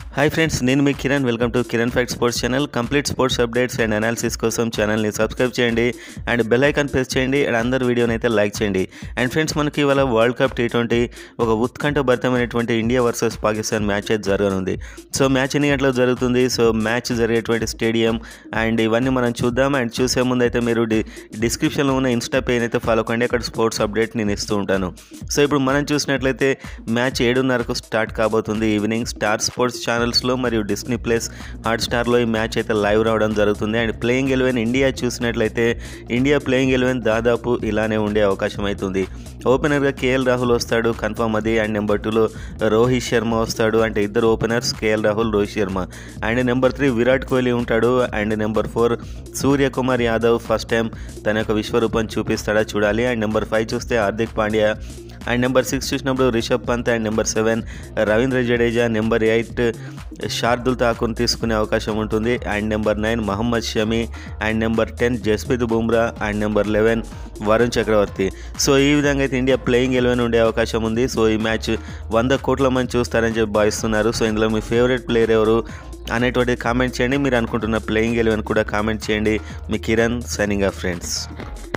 hi friends నేను మీ Kiran welcome to Kiran fact sports channel complete sports updates and analysis కోసం ఛానల్ని సబ్స్క్రైబ్ చేయండి అండ్ బెల్ ఐకాన్ ప్రెస్ చేయండి అండ్ అందరు వీడియోని అయితే లైక్ చేయండి అండ్ ఫ్రెండ్స్ మనకి ఇవాళ వరల్డ్ కప్ టీ ట్వంటీ ఒక ఉత్కంఠభరితమైనటువంటి ఇండియా వర్సెస్ పాకిస్తాన్ మ్యాచ్ అయితే జరగనుంది సో మ్యాచ్ ఎన్ని గంటలకు జరుగుతుంది సో మ్యాచ్ జరిగేటువంటి స్టేడియం అండ్ ఇవన్నీ మనం చూద్దాం అండ్ చూసే ముందు అయితే మీరు డి డిస్క్రిప్షన్లో ఉన్న ఇన్స్టా పేజ్ అయితే ఫాలో కండి అక్కడ స్పోర్ట్స్ అప్డేట్ నేను ఇస్తూ ఉంటాను సో ఇప్పుడు మనం చూసినట్లయితే మ్యాచ్ ఏడున్నరకు స్టార్ట్ కాబోతుంది ఈవినింగ్ స్టార్ స్పోర్ట్స్ ఛానల్స్లో మరియు డిస్నీ ప్లస్ హాట్స్టార్లో ఈ మ్యాచ్ అయితే లైవ్ రావడం జరుగుతుంది అండ్ ప్లేయింగ్ ఎలెవెన్ ఇండియా చూసినట్లయితే ఇండియా ప్లేయింగ్ ఎలెవెన్ దాదాపు ఇలానే ఉండే అవకాశం అవుతుంది ఓపెనర్గా కేఎల్ రాహుల్ వస్తాడు కన్ఫర్మ్ అది అండ్ నెంబర్ టూలో రోహిత్ శర్మ వస్తాడు అంటే ఇద్దరు openers KL Rahul Rohit Sharma and number three Virat Kohli ఉంటాడు and number four Suryakumar Yadav first time తన యొక్క విశ్వరూపం చూపిస్తాడా చూడాలి అండ్ నెంబర్ ఫైవ్ చూస్తే Hardik Pandya and number six చూసినప్పుడు Rishabh Pant and number seven Ravindra Jadeja number eight Shardul Thakur తీసుకునే అవకాశం ఉంటుంది and number nine Mohammed Shami and number ten Jasprit Bumrah and number eleven Varun Chakravarthy so ఈ విధంగా అయితే ఇండియా ప్లేయింగ్ ఎలెవెన్ ఉండే అవకాశం ఉంది సో ఈ మ్యాచ్ వంద కోట్ల మంది చూస్తారని చెప్పి భావిస్తున్నారు సో ఇందులో మీ ఫేవరెట్ ప్లేయర్ ఎవరు అనేటువంటి కామెంట్ చేయండి మీరు అనుకుంటున్న ప్లేయింగ్ ఎలెవెన్ కూడా కామెంట్ చేయండి మీ కిరణ్ సైనింగ్ ఆఫ్ ఫ్రెండ్స్